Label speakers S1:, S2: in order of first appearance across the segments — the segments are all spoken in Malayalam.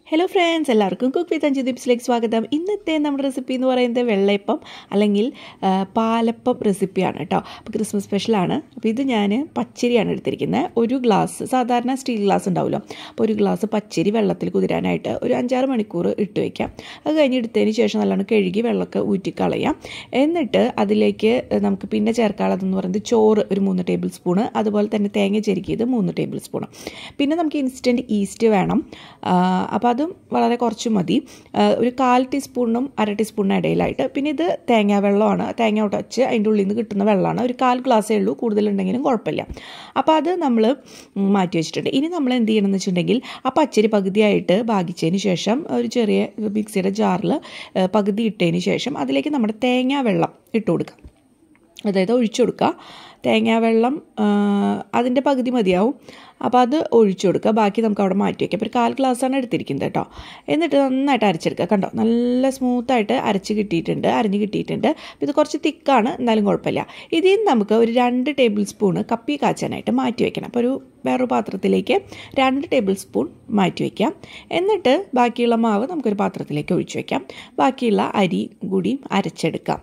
S1: ഹലോ ഫ്രണ്ട്സ് എല്ലാവർക്കും കുക്ക് വിത്ത് അഞ്ച് ടിപ്സിലേക്ക് സ്വാഗതം ഇന്നത്തെ നമ്മുടെ റെസിപ്പി എന്ന് പറയുന്നത് വെള്ളയപ്പം അല്ലെങ്കിൽ ആ, പാലപ്പം റെസിപ്പിയാണ് കേട്ടോ അപ്പോൾ ക്രിസ്മസ് സ്പെഷ്യലാണ് അപ്പോൾ ഇത് ഞാൻ പച്ചരിയാണ് എടുത്തിരിക്കുന്നത് ഒരു ഗ്ലാസ് സാധാരണ സ്റ്റീൽ ഗ്ലാസ് ഉണ്ടാവുമല്ലോ അപ്പോൾ ഒരു ഗ്ലാസ് പച്ചരി വെള്ളത്തിൽ കുതിരാനായിട്ട് ഒരു അഞ്ചാറ് മണിക്കൂർ ഇട്ട് വയ്ക്കാം അത് കഴിഞ്ഞ് എടുത്തതിന് ശേഷം നല്ലോണം കഴുകി വെള്ളമൊക്കെ ഊറ്റിക്കളയാം എന്നിട്ട് അതിലേക്ക് നമുക്ക് പിന്നെ ചേർക്കാനുള്ളതെന്ന് പറയുന്നത് ചോറ് ഒരു മൂന്ന് ടേബിൾ സ്പൂണ് അതുപോലെ തന്നെ തേങ്ങ ചെരുക്കിയത് മൂന്ന് ടേബിൾ സ്പൂണ് പിന്നെ നമുക്ക് ഇൻസ്റ്റൻറ്റ് ഈസ്റ്റ് വേണം അപ്പോൾ അതും വളരെ കുറച്ച് മതി ആ, ഒരു കാൽ ടീസ്പൂണിനും അര ടീസ്പൂണിനും ഇടയിലായിട്ട് പിന്നെ ഇത് തേങ്ങാ വെള്ളമാണ് തേങ്ങ ഉടച്ച് അതിൻ്റെ ഉള്ളിൽ നിന്ന് കിട്ടുന്ന വെള്ളമാണ് ഒരു കാൽ ഗ്ലാസ്സേ ഉള്ളൂ കൂടുതലുണ്ടെങ്കിലും കുഴപ്പമില്ല അപ്പോൾ അത് നമ്മൾ മാറ്റി വെച്ചിട്ടുണ്ട് ഇനി നമ്മൾ എന്ത് ചെയ്യണമെന്ന് വെച്ചിട്ടുണ്ടെങ്കിൽ ആ പച്ചരി പകുതിയായിട്ട് ഭാഗിച്ചതിന് ശേഷം ഒരു ചെറിയ മിക്സിയുടെ ജാറിൽ പകുതി ഇട്ടതിന് ശേഷം അതിലേക്ക് നമ്മുടെ തേങ്ങാ വെള്ളം ഇട്ട് കൊടുക്കാം അതായത് ഒഴിച്ചു കൊടുക്കുക തേങ്ങാവെള്ളം അതിൻ്റെ പകുതി മതിയാവും അപ്പോൾ അത് ഒഴിച്ചു കൊടുക്കുക ബാക്കി നമുക്ക് അവിടെ മാറ്റി വയ്ക്കാം അപ്പോൾ ഒരു കാൽ ഗ്ലാസ്സാണ് എടുത്തിരിക്കുന്നത് കേട്ടോ എന്നിട്ട് നന്നായിട്ട് അരച്ചെടുക്കുക കണ്ടോ നല്ല സ്മൂത്തായിട്ട് അരച്ച് കിട്ടിയിട്ടുണ്ട് അരഞ്ഞ് കിട്ടിയിട്ടുണ്ട് ഇത് കുറച്ച് തിക്കാണ് എന്നാലും കുഴപ്പമില്ല ഇതിൽ നിന്ന് നമുക്ക് ഒരു രണ്ട് ടേബിൾ സ്പൂണ് കപ്പി കാച്ചാനായിട്ട് മാറ്റി വയ്ക്കണം അപ്പോൾ ഒരു വേറൊരു പാത്രത്തിലേക്ക് രണ്ട് ടേബിൾ സ്പൂൺ മാറ്റി വയ്ക്കാം എന്നിട്ട് ബാക്കിയുള്ള മാവ് നമുക്കൊരു പാത്രത്തിലേക്ക് ഒഴിച്ചു വയ്ക്കാം ബാക്കിയുള്ള അരി കൂടി അരച്ചെടുക്കാം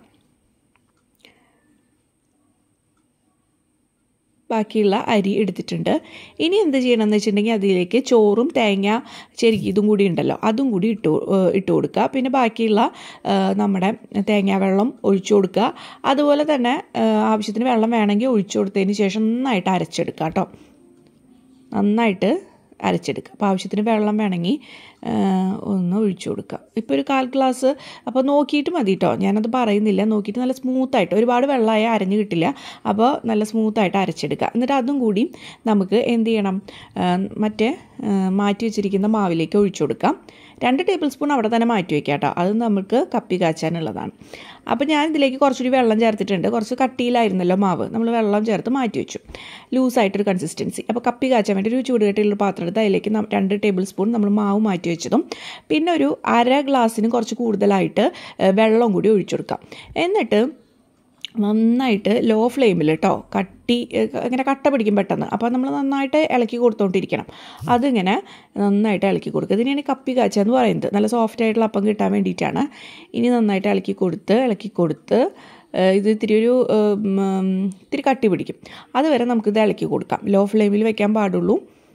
S1: ബാക്കിയുള്ള അരി എടുത്തിട്ടുണ്ട് ഇനി എന്ത് ചെയ്യണമെന്ന് വെച്ചിട്ടുണ്ടെങ്കിൽ അതിലേക്ക് ചോറും തേങ്ങ ചെരുക്കിയതും കൂടി ഉണ്ടല്ലോ അതും കൂടി ഇട്ട് ഏഹ് ഇട്ട് കൊടുക്കുക പിന്നെ ബാക്കിയുള്ള ഏഹ് നമ്മുടെ തേങ്ങാ വെള്ളം ഒഴിച്ചു കൊടുക്കുക അതുപോലെ തന്നെ ഏഹ് ആവശ്യത്തിന് വെള്ളം വേണമെങ്കിൽ ഒഴിച്ചു കൊടുത്തതിന് ശേഷം നന്നായിട്ട് അരച്ചെടുക്കുക കേട്ടോ നന്നായിട്ട് അരച്ചെടുക്കുക അപ്പോൾ ആവശ്യത്തിന് വെള്ളം വേണമെങ്കിൽ ഒന്ന് ഒഴിച്ചു കൊടുക്കുക ഇപ്പോൾ ഒരു കാൽ ഗ്ലാസ് അപ്പോൾ നോക്കിയിട്ട് മതി കേട്ടോ ഞാനത് പറയുന്നില്ല നോക്കിയിട്ട് നല്ല സ്മൂത്തായിട്ട് ഒരുപാട് വെള്ളമായ അരഞ്ഞ് കിട്ടില്ല അപ്പോൾ നല്ല സ്മൂത്തായിട്ട് അരച്ചെടുക്കുക എന്നിട്ട് അതും കൂടി നമുക്ക് എന്ത് ചെയ്യണം ആ, മറ്റേ ആ, മാറ്റി വെച്ചിരിക്കുന്ന മാവിലേക്ക് ഒഴിച്ചു കൊടുക്കാം രണ്ട് ടേബിൾ സ്പൂൺ അവിടെ തന്നെ മാറ്റി വയ്ക്കാം കേട്ടോ അത് നമുക്ക് കപ്പി കാച്ചാനുള്ളതാണ് അപ്പോൾ ഞാൻ ഇതിലേക്ക് കുറച്ചുകൂടി വെള്ളം ചേർത്തിട്ടുണ്ട് കുറച്ച് കട്ടിയിലായിരുന്നല്ലോ മാവ് നമ്മൾ വെള്ളം ചേർത്ത് മാറ്റി വെച്ചു ലൂസായിട്ടൊരു കൺസിസ്റ്റൻസി അപ്പോൾ കപ്പി കാച്ചാൻ വേണ്ടി ഒരു ചൂടുകെട്ടിലുള്ള പാത്രം എടുത്ത് അതിലേക്ക് നം- രണ്ട് ടേബിൾ സ്പൂൺ നമ്മൾ മാവ് മാറ്റി വെച്ചതും പിന്നെ ഒരു അര ഗ്ലാസ്സിന് കുറച്ച് കൂടുതലായിട്ട് ഏഹ്, വെള്ളം കൂടി ഒഴിച്ചു കൊടുക്കാം എന്നിട്ട് നന്നായിട്ട് ലോ ഫ്ലെയിമിൽ കേട്ടോ കട്ടി ഏഹ് ഇങ്ങനെ കട്ട പിടിക്കും പെട്ടെന്ന് അപ്പോൾ നമ്മൾ നന്നായിട്ട് ഇളക്കി കൊടുത്തോണ്ടിരിക്കണം അതിങ്ങനെ നന്നായിട്ട് ഇളക്കി കൊടുക്കുക ഇതിനെയാണ് കപ്പി കാച്ച എന്ന് പറയുന്നത് നല്ല സോഫ്റ്റ് ആയിട്ടുള്ള അപ്പം കിട്ടാൻ വേണ്ടിയിട്ടാണ് ഇനി നന്നായിട്ട് ഇളക്കി കൊടുത്ത് ഇളക്കി കൊടുത്ത് ഏഹ് ഇത് ഇത്തിരി ഒരു ഏഹ് ഉം, ഇത്തിരി കട്ടി പിടിക്കും അതുവരെ നമുക്കിത് ഇളക്കി കൊടുക്കാം ലോ ഫ്ലെയിമിൽ വെക്കാൻ പാടുള്ളൂ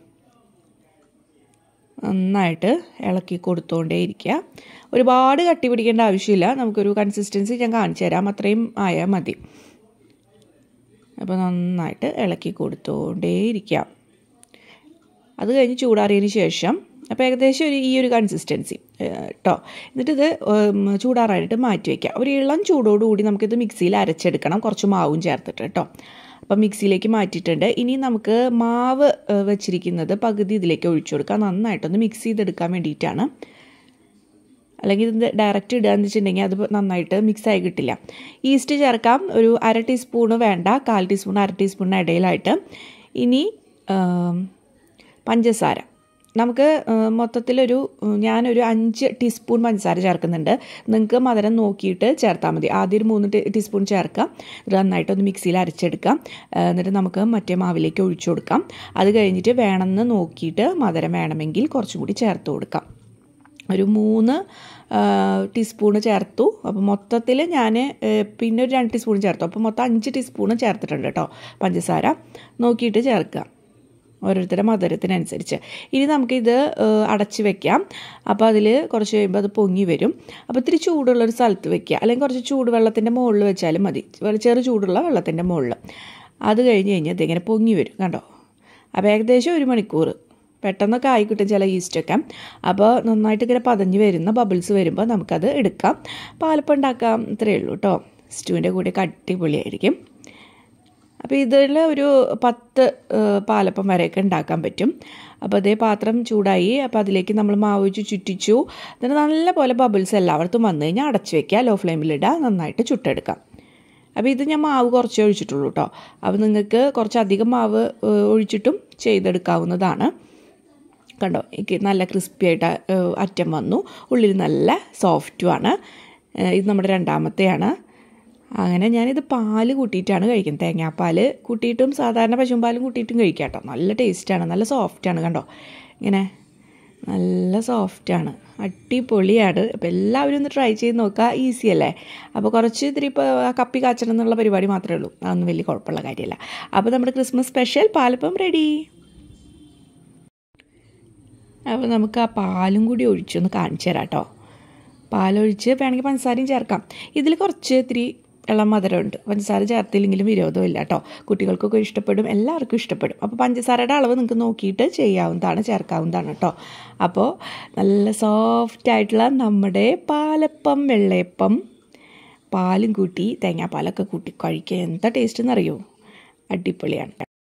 S1: നന്നായിട്ട് ഇളക്കി കൊടുത്തുകൊണ്ടേ ഇരിക്കുക ഒരുപാട് കട്ടി പിടിക്കേണ്ട ആവശ്യമില്ല നമുക്കൊരു കൺസിസ്റ്റൻസി ഞാൻ കാണിച്ചു തരാം അത്രയും ആയാൽ മതി അപ്പോൾ നന്നായിട്ട് ഇളക്കി കൊടുത്തുകൊണ്ടേ ഇരിക്കാം അത് കഴിഞ്ഞ് ചൂടാറിയതിന് ശേഷം അപ്പോൾ ഏകദേശം ഒരു ഈ ഒരു കൺസിസ്റ്റൻസി കേട്ടോ എന്നിട്ട് ഇത് ഉം, ചൂടാറാനായിട്ട് മാറ്റി വയ്ക്കാം ഒരു ഇളം ചൂടോടുകൂടി നമുക്കിത് മിക്സിയിൽ അരച്ചെടുക്കണം കുറച്ച് മാവും ചേർത്തിട്ട് കേട്ടോ അപ്പം മിക്സിയിലേക്ക് മാറ്റിയിട്ടുണ്ട് ഇനി നമുക്ക് മാവ് ഏഹ്, വെച്ചിരിക്കുന്നത് പകുതി ഇതിലേക്ക് ഒഴിച്ചു കൊടുക്കാം നന്നായിട്ടൊന്ന് മിക്സ് ചെയ്തെടുക്കാൻ വേണ്ടിയിട്ടാണ് അല്ലെങ്കിൽ ഇത് ഡയറക്റ്റ് ഇടുക എന്ന് വെച്ചിട്ടുണ്ടെങ്കിൽ അത് നന്നായിട്ട് മിക്സ് ആയി കിട്ടില്ല ഈസ്റ്റ് ചേർക്കാം ഒരു അര ടീസ്പൂണ് വേണ്ട കാൽ ടീസ്പൂൺ അര ടീസ്പൂണിന് ഇടയിലായിട്ട് ഇനി ആം, പഞ്ചസാര നമുക്ക് ആ, മൊത്തത്തിലൊരു ഉം, ഞാനൊരു അഞ്ച് ടീസ്പൂൺ പഞ്ചസാര ചേർക്കുന്നുണ്ട് നിങ്ങൾക്ക് മധുരം നോക്കിയിട്ട് ചേർത്താൽ മതി ആദ്യം ഒരു മൂന്ന് ടീ- ടീസ്പൂൺ ചേർക്കാം ഇത് നന്നായിട്ടൊന്ന് മിക്സിയിൽ അരച്ചെടുക്കാം ആ, എന്നിട്ട് നമുക്ക് മറ്റേ മാവിലേക്ക് ഒഴിച്ചു കൊടുക്കാം അത് കഴിഞ്ഞിട്ട് വേണമെന്ന് നോക്കിയിട്ട് മധുരം വേണമെങ്കിൽ കുറച്ചും കൂടി ചേർത്ത് കൊടുക്കാം ഒരു മൂന്ന് ടീസ്പൂണ് ചേർത്തു അപ്പോൾ മൊത്തത്തിൽ ഞാൻ പിന്നെ ഒരു രണ്ട് ടീസ്പൂൺ ചേർത്തു അപ്പോൾ മൊത്തം അഞ്ച് ടീസ്പൂണ് ചേർത്തിട്ടുണ്ട് കേട്ടോ പഞ്ചസാര നോക്കിയിട്ട് ചേർക്കുക ഓരോരുത്തരുടെ മധുരത്തിനനുസരിച്ച് ഇനി നമുക്കിത് ഏഹ്, അടച്ച് വെക്കാം അപ്പോൾ അതിൽ കുറച്ച് കഴിയുമ്പോൾ അത് പൊങ്ങി വരും അപ്പോൾ ഇത്തിരി ചൂടുള്ളൊരു സ്ഥലത്ത് വെക്കുക അല്ലെങ്കിൽ കുറച്ച് ചൂടുവെള്ളത്തിൻ്റെ മുകളിൽ വെച്ചാലും മതി വെള്ള- ചെറു ചൂടുള്ള വെള്ളത്തിൻ്റെ മുകളിൽ അത് കഴിഞ്ഞ് കഴിഞ്ഞാൽ ഇതിങ്ങനെ പൊങ്ങി വരും കണ്ടോ അപ്പോൾ ഏകദേശം ഒരു മണിക്കൂർ പെട്ടെന്നൊക്കെ ആയി കിട്ടും ചില ഈസ്റ്റൊക്കെ അപ്പോൾ നന്നായിട്ട് ഇങ്ങനെ പതഞ്ഞ് വരുന്ന ബബിൾസ് വരുമ്പോൾ നമുക്കത് എടുക്കാം പാലപ്പം ഉണ്ടാക്കാം ഇത്രയേ ഉള്ളൂ കേട്ടോ സ്റ്റൂവിൻ്റെ കൂടെ അടിപൊളിയായിരിക്കും അപ്പോൾ ഇതിൽ ഒരു പത്ത് ഏഹ്, പാലപ്പം വരെയൊക്കെ ഉണ്ടാക്കാൻ പറ്റും അപ്പോൾ അതേ പാത്രം ചൂടായി അപ്പോൾ അതിലേക്ക് നമ്മൾ മാവ് വെച്ച് ചുറ്റിച്ചു എന്നിട്ട് നല്ല പോലെ ബബിൾസ് എല്ലായിടത്തും വന്നു കഴിഞ്ഞാൽ അടച്ചു വെക്കുക ലോ ഫ്ലെയിമിലിടുക നന്നായിട്ട് ചുട്ടെടുക്കാം അപ്പോൾ ഇത് ഞാൻ മാവ് കുറച്ചേ ഒഴിച്ചിട്ടുള്ളൂ കേട്ടോ അപ്പോൾ നിങ്ങൾക്ക് കുറച്ചധികം മാവ് ഏഹ്, ഒഴിച്ചിട്ടും ചെയ്തെടുക്കാവുന്നതാണ് കണ്ടോ എനിക്ക് നല്ല ക്രിസ്പി ആയിട്ട് ഏഹ്, അറ്റം വന്നു ഉള്ളിൽ നല്ല സോഫ്റ്റുമാണ് ഏഹ്, ഇത് നമ്മുടെ രണ്ടാമത്തെയാണ് അങ്ങനെ ഞാനിത് പാല് കൂട്ടിയിട്ടാണ് കഴിക്കുന്നത് തേങ്ങാപ്പാൽ കൂട്ടിയിട്ടും സാധാരണ പശുമ്പാലും കൂട്ടിയിട്ടും കഴിക്കാം കേട്ടോ നല്ല ടേസ്റ്റാണ് നല്ല സോഫ്റ്റാണ് കണ്ടോ ഇങ്ങനെ നല്ല സോഫ്റ്റാണ് അടിപൊളിയാണ് അപ്പോൾ എല്ലാവരും ഒന്ന് ട്രൈ ചെയ്ത് നോക്കുക ഈസി അല്ലേ അപ്പോൾ കുറച്ച് ഇത്തിരി ഇപ്പോൾ കപ്പി കാച്ചണം എന്നുള്ള പരിപാടി മാത്രമേ ഉള്ളൂ അതൊന്നും വലിയ കുഴപ്പമുള്ള കാര്യമല്ല അപ്പോൾ നമ്മുടെ ക്രിസ്മസ് സ്പെഷ്യൽ പാലപ്പം റെഡി അപ്പോൾ നമുക്ക് ആ പാലും കൂടി ഒഴിച്ചൊന്ന് കാണിച്ചു തരാം കേട്ടോ പാലൊഴിച്ച് വേണമെങ്കിൽ പഞ്ചസാരയും ചേർക്കാം ഇതിൽ കുറച്ച് ഇത്തിരി ഇളം മധുരമുണ്ട് പഞ്ചസാര ചേർത്തില്ലെങ്കിലും വിരോധമില്ല കേട്ടോ കുട്ടികൾക്കൊക്കെ ഇഷ്ടപ്പെടും എല്ലാവർക്കും ഇഷ്ടപ്പെടും അപ്പോൾ പഞ്ചസാരയുടെ അളവ് നിങ്ങൾക്ക് നോക്കിയിട്ട് ചെയ്യാവുന്നതാണ് ചേർക്കാവുന്നതാണ് കേട്ടോ അപ്പോൾ നല്ല സോഫ്റ്റ് ആയിട്ടുള്ള നമ്മുടെ പാലപ്പം വെള്ളയപ്പം പാലും കൂട്ടി തേങ്ങാപ്പാലൊക്കെ കൂട്ടി കഴിക്കുക എന്താ ടേസ്റ്റ് എന്നറിയോ അടിപൊളിയാണ്